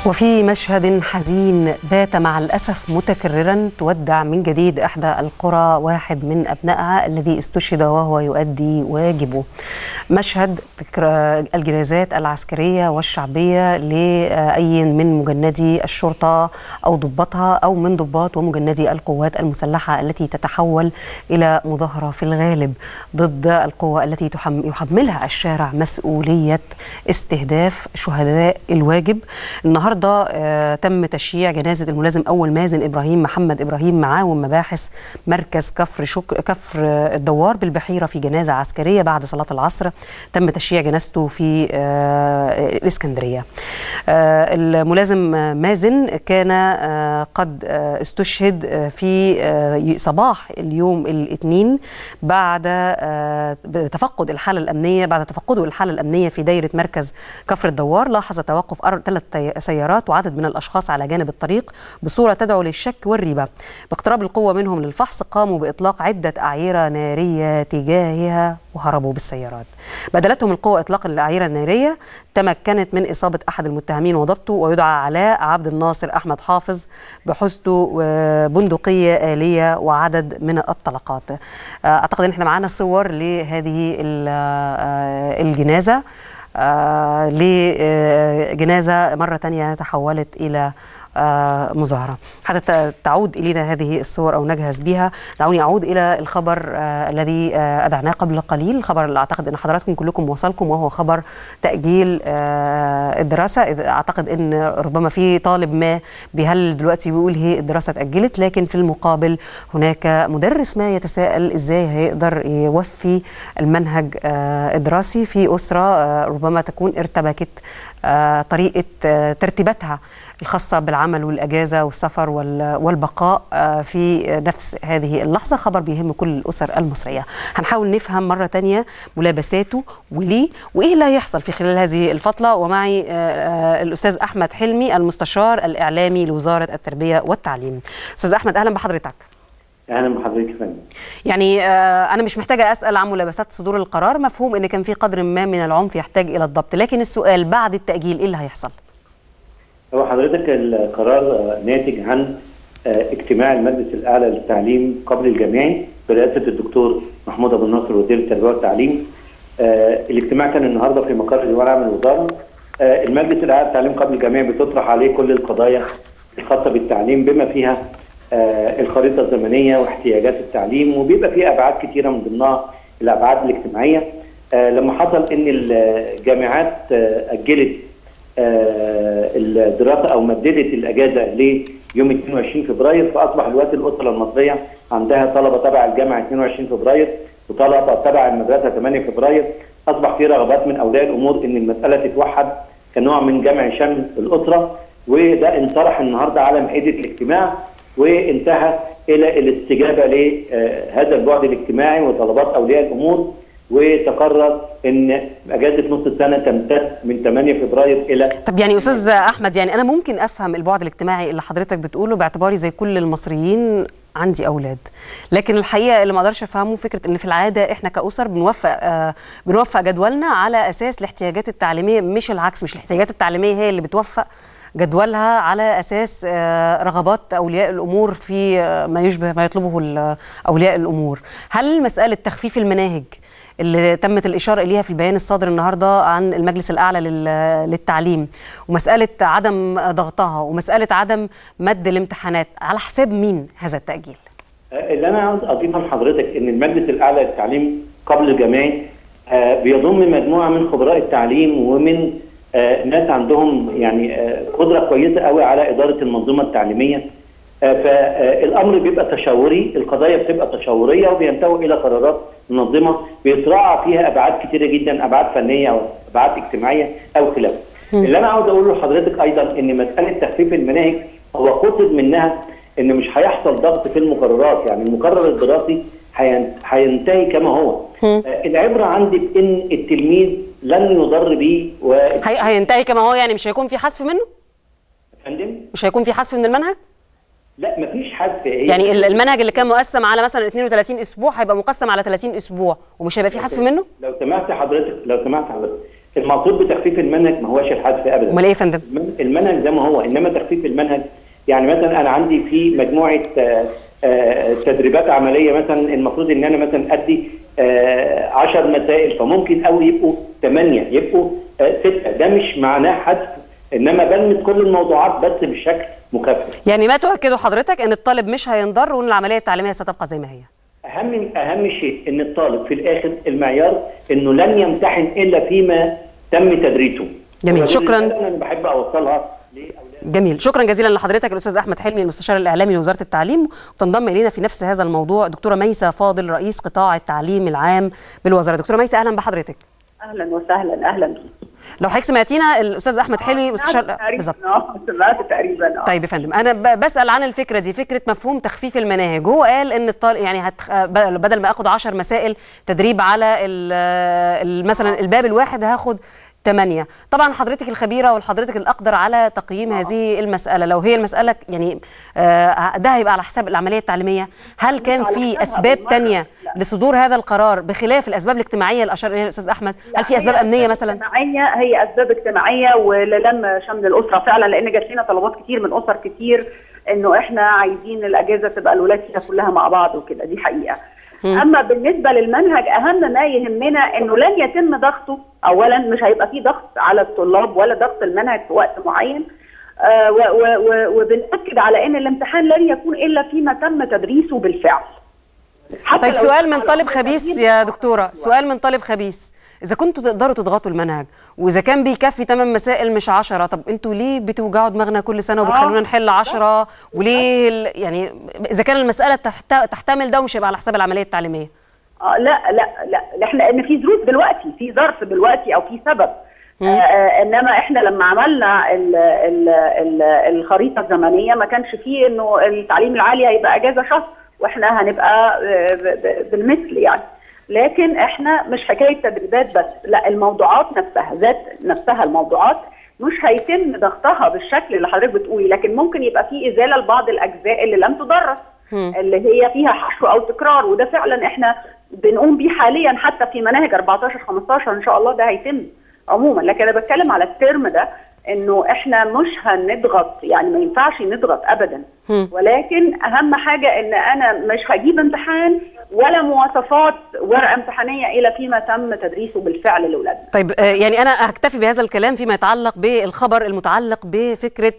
وفي مشهد حزين بات مع الأسف متكررا تودع من جديد إحدى القرى واحد من أبنائها الذي استشهد وهو يؤدي واجبه مشهد الجنازات العسكرية والشعبية لأي من مجندي الشرطة أو ضباطها أو من ضباط ومجندي القوات المسلحة التي تتحول إلى مظاهرة في الغالب ضد القوة التي يحملها الشارع مسؤولية استهداف شهداء الواجب النهارده آه تم تشييع جنازه الملازم اول مازن ابراهيم محمد ابراهيم معاون مباحث مركز كفر شكر كفر الدوار بالبحيره في جنازه عسكريه بعد صلاه العصر تم تشييع جنازته في آه الاسكندريه. آه الملازم مازن كان آه قد آه استشهد آه في آه صباح اليوم الاثنين بعد آه تفقد الحاله الامنيه بعد تفقده الحاله الامنيه في دايره مركز كفر الدوار لاحظ توقف ثلاث سيارات وعدد من الاشخاص على جانب الطريق بصوره تدعو للشك والريبه باقتراب القوه منهم للفحص قاموا باطلاق عده اعيره ناريه تجاهها وهربوا بالسيارات بدلتهم القوة إطلاق الأعيرة النارية تمكنت من إصابة أحد المتهمين وضبطه ويدعى علاء عبد الناصر أحمد حافظ بحوزته بندقية آلية وعدد من الطلقات أعتقد أن احنا معانا صور لهذه الجنازة آه لجنازة مرة تانية تحولت إلى آه مظاهرة حتى تعود إلينا هذه الصور أو نجهز بها دعوني أعود إلى الخبر آه الذي آه أدعناه قبل قليل الخبر اللي أعتقد أن حضراتكم كلكم وصلكم وهو خبر تأجيل آه الدراسة أعتقد أن ربما في طالب ما بيهل دلوقتي بيقول هي الدراسة تأجلت لكن في المقابل هناك مدرس ما يتساءل إزاي هيقدر يوفي المنهج آه الدراسي في أسرة آه ربما تكون ارتبكت آه طريقة آه ترتيباتها الخاصة بالعمل والأجازة والسفر والبقاء في نفس هذه اللحظة خبر بيهم كل الأسر المصرية هنحاول نفهم مرة تانية ملابساته وليه وإيه اللي هيحصل في خلال هذه الفترة ومعي الأستاذ أحمد حلمي المستشار الإعلامي لوزارة التربية والتعليم أستاذ أحمد أهلا بحضرتك اهلا بحضرتك يا فندم يعني آه انا مش محتاجه اسال عن ملابسات صدور القرار مفهوم ان كان في قدر ما من العنف يحتاج الى الضبط لكن السؤال بعد التاجيل ايه اللي هيحصل هو حضرتك القرار ناتج عن اجتماع المجلس الاعلى للتعليم قبل الجامعي برئاسه الدكتور محمود ابو النصر وزير التربيه والتعليم. الاجتماع كان النهارده في مقر اللواء العام للوزاره. المجلس الاعلى للتعليم قبل الجامعي بتطرح عليه كل القضايا الخاصه بالتعليم بما فيها الخريطه الزمنيه واحتياجات التعليم وبيبقى فيه ابعاد كثيره من ضمنها الابعاد الاجتماعيه. لما حصل ان الجامعات اجلت آه الدراسه او مددت الاجازه ليوم 22 فبراير فاصبح الوقت الاسره المصريه عندها طلبه تبع الجامعه 22 فبراير وطلبه تبع المدرسه 8 فبراير اصبح في رغبات من اولياء الامور ان المساله تتوحد كنوع من جمع شمل الاسره وده انطرح النهارده على مائده الاجتماع وانتهى الى الاستجابه لهذا البعد الاجتماعي وطلبات اولياء الامور وتقرر ان اجازه نص السنه تمتد من 8 فبراير الى طب يعني استاذ احمد يعني انا ممكن افهم البعد الاجتماعي اللي حضرتك بتقوله باعتباري زي كل المصريين عندي اولاد لكن الحقيقه اللي ما اقدرش افهمه فكره ان في العاده احنا كاسر بنوفق آه بنوفق جدولنا على اساس الاحتياجات التعليميه مش العكس مش الاحتياجات التعليميه هي اللي بتوفق جدولها على اساس آه رغبات اولياء الامور في آه ما يشبه ما يطلبه اولياء الامور هل مساله تخفيف المناهج اللي تمت الإشارة إليها في البيان الصادر النهاردة عن المجلس الأعلى للتعليم ومسألة عدم ضغطها ومسألة عدم مد الامتحانات على حساب مين هذا التأجيل؟ اللي أنا عاوز أضيفه لحضرتك إن المجلس الأعلى للتعليم قبل الجامعي بيضم مجموعة من خبراء التعليم ومن ناس عندهم يعني قدرة كويسة قوي على إدارة المنظومة التعليمية فالامر بيبقى تشاوري القضايا بتبقى تشاوريه وبينتهوا الى قرارات منظمه بيتراعى فيها ابعاد كثيره جدا ابعاد فنيه او ابعاد اجتماعيه او خلافه. اللي انا عاوز اقوله لحضرتك ايضا ان مساله تخفيف المناهج هو قصد منها ان مش هيحصل ضغط في المقررات يعني المقرر الدراسي هينتهي كما هو. العبره عندي بان التلميذ لن يضر بيه و... هينتهي كما هو يعني مش هيكون في حذف منه؟ فندم؟ مش هيكون في حذف من المنهج؟ لا مفيش حذف يعني المنهج اللي كان مقسم على مثلا 32 اسبوع هيبقى مقسم على 30 اسبوع ومش هيبقى في حذف منه؟ لو سمحت حضرتك لو سمحت حضرتك المقصود بتخفيف المنهج ما هوش الحذف ابدا امال ايه يا فندم؟ المنهج زي ما هو انما تخفيف المنهج يعني مثلا انا عندي في مجموعه آه، آه، تدريبات عمليه مثلا المفروض ان انا مثلا ادي 10 مسائل فممكن قوي يبقوا 8 يبقوا 6 ده مش معناه حذف انما بلمس كل الموضوعات بس بشكل مكثف يعني ما تؤكده حضرتك ان الطالب مش هينضر وان العمليه التعليميه ستبقى زي ما هي اهم اهم شيء ان الطالب في الاخر المعيار انه لن يمتحن الا فيما تم تدريسه جميل شكرا انا بحب اوصلها جميل شكرا جزيلا لحضرتك الاستاذ احمد حلمي المستشار الاعلامي لوزاره التعليم وتنضم الينا في نفس هذا الموضوع دكتوره ميسه فاضل رئيس قطاع التعليم العام بالوزاره دكتوره ميسه اهلا بحضرتك اهلا وسهلا اهلا بيك لو حضرتك سمعتينا الاستاذ احمد حلمي مستشار بالظبط سمعت تقريبا طيب يا فندم انا بسال عن الفكره دي فكره مفهوم تخفيف المناهج هو قال ان الطالب يعني هتخ... بدل ما اخد 10 مسائل تدريب على ال... مثلا الباب الواحد هاخد 8 طبعا حضرتك الخبيره وحضرتك الاقدر على تقييم هذه المساله لو هي المساله يعني آه ده هيبقى على حساب العمليه التعليميه هل كان في اسباب تانية لصدور هذا القرار بخلاف الاسباب الاجتماعيه اللي اشار اليها الاستاذ احمد هل في اسباب امنيه مثلا اجتماعيه هي اسباب اجتماعيه وللم شمل الاسره فعلا لان جات لنا طلبات كتير من اسر كتير انه احنا عايزين الاجازه تبقى الولاد فيها كلها مع بعض وكده دي حقيقه اما بالنسبه للمنهج اهم ما يهمنا انه لن يتم ضغطه اولا مش هيبقى في ضغط على الطلاب ولا ضغط المنهج في وقت معين آه وبنأكد على ان الامتحان لن يكون الا فيما تم تدريسه بالفعل طيب سؤال من طالب خبيث يا دكتوره سؤال من طالب خبيث اذا كنتوا تقدروا تضغطوا المنهج واذا كان بيكفي 8 مسائل مش 10 طب انتوا ليه بتوجعوا دماغنا كل سنه وبتخلونا نحل 10 وليه يعني اذا كان المساله تحت... تحتمل ده ومش هيبقى على حساب العمليه التعليميه اه لا لا لا احنا ان في ظروف دلوقتي في ظرف دلوقتي او في سبب آه آه انما احنا لما عملنا ال ال ال الخريطه الزمنيه ما كانش فيه انه التعليم العالي هيبقى اجازه شهر واحنا هنبقى بالمثل يعني لكن احنا مش حكايه تدريبات بس لا الموضوعات نفسها ذات نفسها الموضوعات مش هيتم ضغطها بالشكل اللي حضرتك بتقولي لكن ممكن يبقى في ازاله لبعض الاجزاء اللي لم تدرس اللي هي فيها حشو او تكرار وده فعلا احنا بنقوم بيه حاليا حتى في مناهج 14 15 ان شاء الله ده هيتم عموما لكن انا بتكلم على الترم ده انه احنا مش هنضغط يعني ما ينفعش نضغط ابدا ولكن اهم حاجه ان انا مش هجيب امتحان ولا مواصفات ورقه امتحانيه الى فيما تم تدريسه بالفعل لاولادنا. طيب يعني انا هكتفي بهذا الكلام فيما يتعلق بالخبر المتعلق بفكره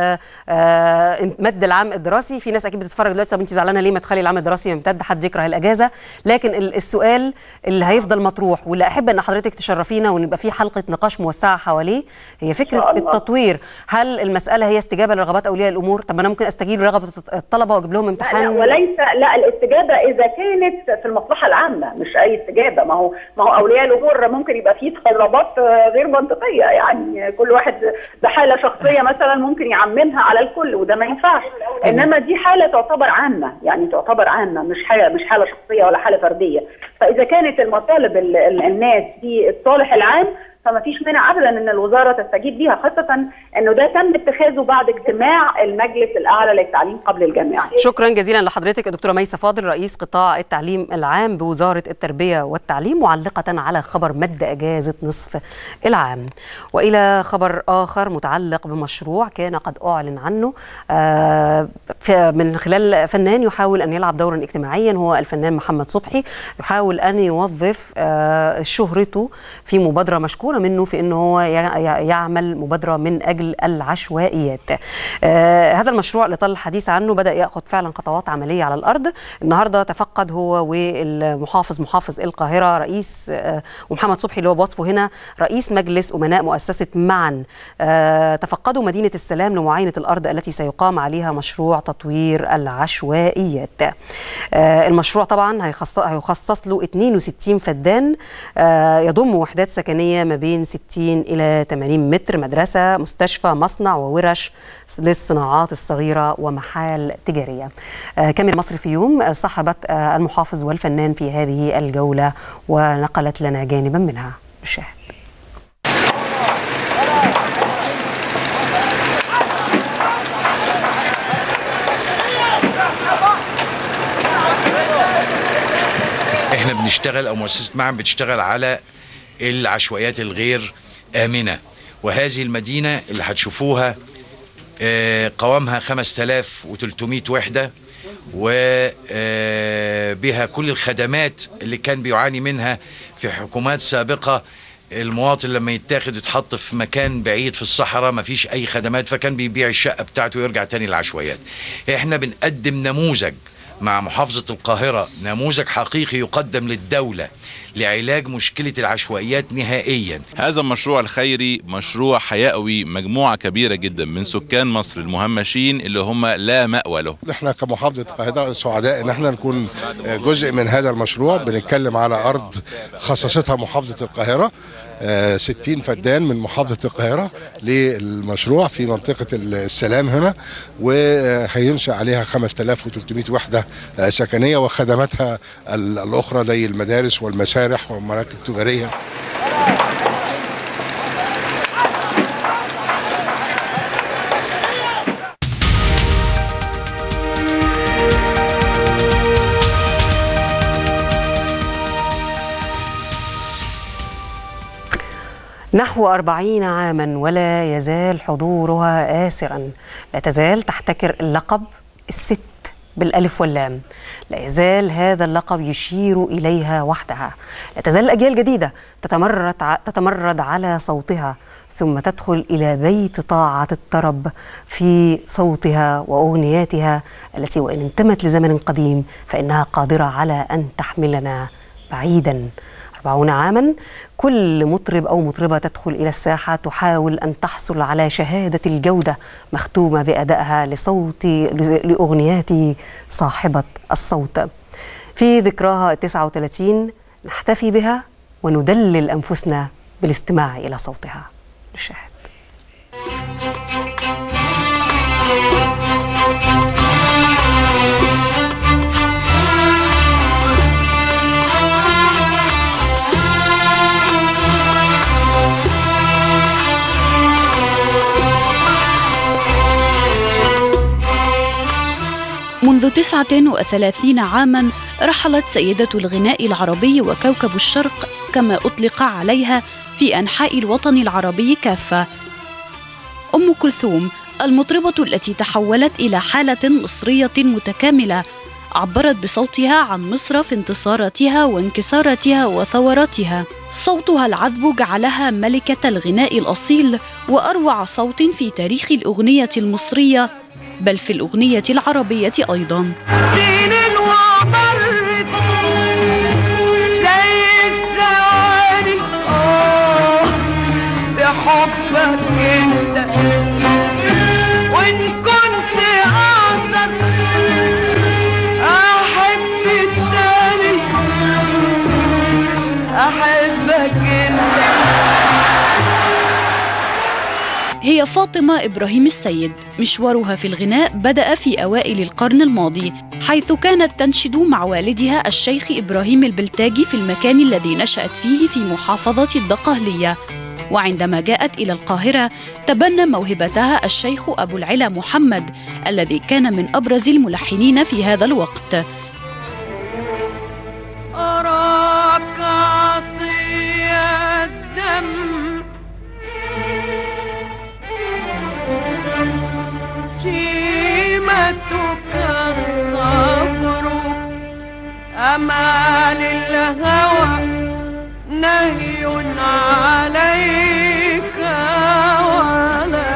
المد العام الدراسي، في ناس اكيد بتتفرج دلوقتي طب انت زعلانه ليه ما تخلي العام الدراسي يمتد حد يكره الاجازه، لكن السؤال اللي هيفضل مطروح واللي احب ان حضرتك تشرفينا ونبقى في حلقه نقاش موسعه حواليه هي فكره التطوير، هل المساله هي استجابه لرغبات اولياء الامور؟ طب انا ممكن استجيب لرغبه الطلبه واجيب لهم امتحان لا, لا وليس لا الاستجابه اذا كان كانت في المصلحه العامه مش اي استجابه ما هو ما هو اولياء الامور ممكن يبقى فيه تطلبات غير منطقيه يعني كل واحد بحاله شخصيه مثلا ممكن يعممها على الكل وده ما ينفعش انما دي حاله تعتبر عامه يعني تعتبر عامه مش حاله مش حاله شخصيه ولا حاله فرديه فاذا كانت المطالب الناس في الصالح العام فما فيش مانع ابدا ان الوزاره تستجيب ليها خاصه انه ده تم اتخاذه بعد اجتماع المجلس الاعلى للتعليم قبل الجامعه. شكرا جزيلا لحضرتك الدكتوره ميسه فاضل رئيس قطاع التعليم العام بوزاره التربيه والتعليم معلقه على خبر مد اجازه نصف العام. والى خبر اخر متعلق بمشروع كان قد اعلن عنه من خلال فنان يحاول ان يلعب دورا اجتماعيا هو الفنان محمد صبحي يحاول ان يوظف شهرته في مبادره مشكوره منه في انه هو يعمل مبادره من اجل العشوائيات. آه هذا المشروع اللي طال الحديث عنه بدا ياخذ فعلا خطوات عمليه على الارض، النهارده تفقد هو والمحافظ محافظ القاهره رئيس آه ومحمد صبحي اللي هو بوصفه هنا رئيس مجلس امناء مؤسسه معا آه تفقدوا مدينه السلام لمعاينه الارض التي سيقام عليها مشروع تطوير العشوائيات. آه المشروع طبعا هيخصص, هيخصص له 62 فدان آه يضم وحدات سكنيه ما بين 60 إلى 80 متر مدرسة مستشفى مصنع وورش للصناعات الصغيرة ومحال تجارية آه كاميرا مصر في يوم صاحبت آه المحافظ والفنان في هذه الجولة ونقلت لنا جانبا منها الشاهد احنا بنشتغل او مؤسسه معا بتشتغل على العشوائيات الغير آمنة وهذه المدينة اللي هتشوفوها آه، قوامها 5300 وحدة وبها كل الخدمات اللي كان بيعاني منها في حكومات سابقة المواطن لما يتاخد يتحط في مكان بعيد في الصحراء ما فيش اي خدمات فكان بيبيع الشقة بتاعته ويرجع تاني للعشوائيات احنا بنقدم نموذج مع محافظة القاهرة نموذج حقيقي يقدم للدولة لعلاج مشكلة العشوائيات نهائيا هذا المشروع الخيري مشروع هيأوي مجموعة كبيرة جدا من سكان مصر المهمشين اللي هم لا مأوى له احنا كمحافظة القاهرة سعداء ان احنا نكون جزء من هذا المشروع بنتكلم على ارض خصصتها محافظة القاهرة آه، 60 فدان من محافظة القاهرة للمشروع في منطقة السلام هنا وهينشأ عليها 5300 وحدة آه، سكنية وخدماتها ال- الأخرى زي المدارس والمسارح والمراكز التجارية نحو أربعين عاما ولا يزال حضورها آسرا لا تزال تحتكر اللقب الست بالألف واللام لا يزال هذا اللقب يشير إليها وحدها لا تزال الأجيال الجديدة تتمرد, ع- تتمرد على صوتها ثم تدخل إلى بيت طاعة الطرب في صوتها وأغنياتها التي وإن انتمت لزمن قديم فإنها قادرة على أن تحملنا بعيدا أربعون عاما كل مطرب أو مطربة تدخل إلى الساحة تحاول أن تحصل على شهادة الجودة مختومة بأدائها لصوت لأغنيات صاحبة الصوت في ذكراها التسعة وثلاثين نحتفي بها وندلل أنفسنا بالاستماع إلى صوتها نشاهد منذ تسعة وثلاثين عاما رحلت سيدة الغناء العربي وكوكب الشرق كما أطلق عليها في أنحاء الوطن العربي كافة أم كلثوم المطربة التي تحولت إلى حالة مصرية متكاملة عبرت بصوتها عن مصر في انتصاراتها وانكساراتها وثوراتها صوتها العذب جعلها ملكة الغناء الأصيل وأروع صوت في تاريخ الأغنية المصرية بل في الأغنية العربية أيضاً سنين ومرت زي الثواني اه في حبك انت وان كنت اقدر احب التاني احبك انت هي فاطمة إبراهيم السيد مشوارها في الغناء بدأ في أوائل القرن الماضي حيث كانت تنشد مع والدها الشيخ إبراهيم البلتاجي في المكان الذي نشأت فيه في محافظة الدقهلية وعندما جاءت إلى القاهرة تبنى موهبتها الشيخ أبو العلا محمد الذي كان من أبرز الملحنين في هذا الوقت أراك عصي الدم شيمتك الصبر أمال الهوى نهي عليك ولا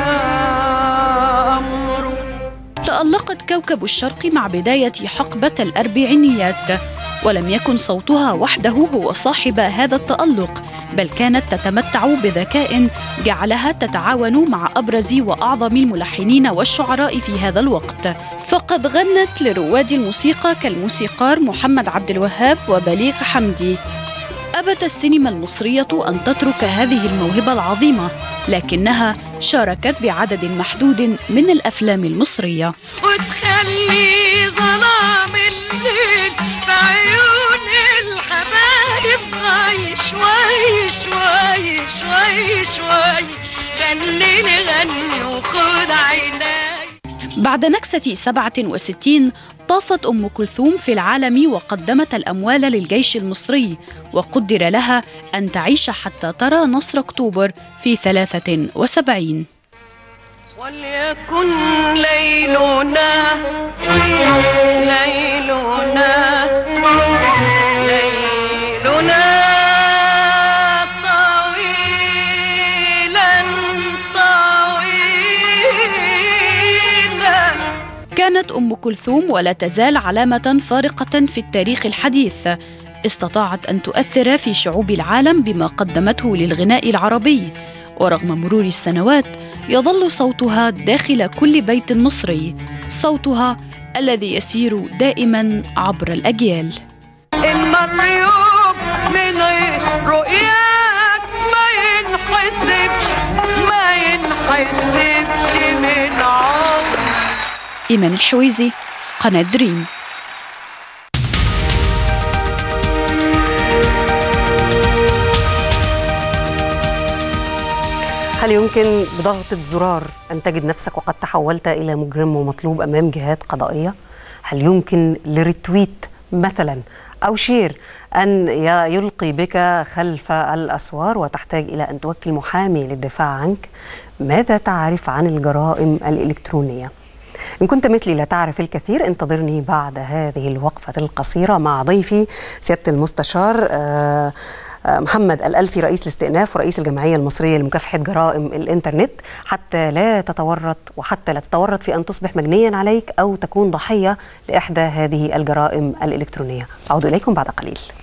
أمر تألقت كوكب الشرق مع بداية حقبة الأربعينيات ولم يكن صوتها وحده هو صاحب هذا التألق بل كانت تتمتع بذكاء جعلها تتعاون مع أبرز وأعظم الملحنين والشعراء في هذا الوقت فقد غنت لرواد الموسيقى كالموسيقار محمد عبد الوهاب وبليغ حمدي أبت السينما المصرية أن تترك هذه الموهبة العظيمة لكنها شاركت بعدد محدود من الأفلام المصرية وتخلي ظلام الليل في عيون الحبايب غاي شوي شوي شوي شوي غني لي غني وخد عيناي بعد نكسة 67 طافت أم كلثوم في العالم وقدمت الأموال للجيش المصري وقدر لها أن تعيش حتى ترى نصر أكتوبر في 73 وليكن ليلنا ليلنا ليلنا طويلا طويلا كانت أم كلثوم ولا تزال علامة فارقة في التاريخ الحديث استطاعت أن تؤثر في شعوب العالم بما قدمته للغناء العربي ورغم مرور السنوات يظل صوتها داخل كل بيت مصري صوتها الذي يسير دائما عبر الأجيال المريوب من غير رؤياك ما ينحسبش ما ينحسبش من عمر إيمان الحويزي قناة دريم هل يمكن بضغطة زرار أن تجد نفسك وقد تحولت إلى مجرم ومطلوب أمام جهات قضائية؟ هل يمكن لريتويت مثلا أو شير أن ي- يلقي بك خلف الأسوار وتحتاج إلى أن توكل محامي للدفاع عنك؟ ماذا تعرف عن الجرائم الإلكترونية؟ إن كنت مثلي لا تعرف الكثير انتظرني بعد هذه الوقفة القصيرة مع ضيفي سيادة المستشار آه، آه، محمد الألفي رئيس الاستئناف ورئيس الجمعية المصرية لمكافحة جرائم الإنترنت حتى لا تتورط وحتى لا تتورط في أن تصبح مجنيا عليك أو تكون ضحية لإحدى هذه الجرائم الإلكترونية أعود إليكم بعد قليل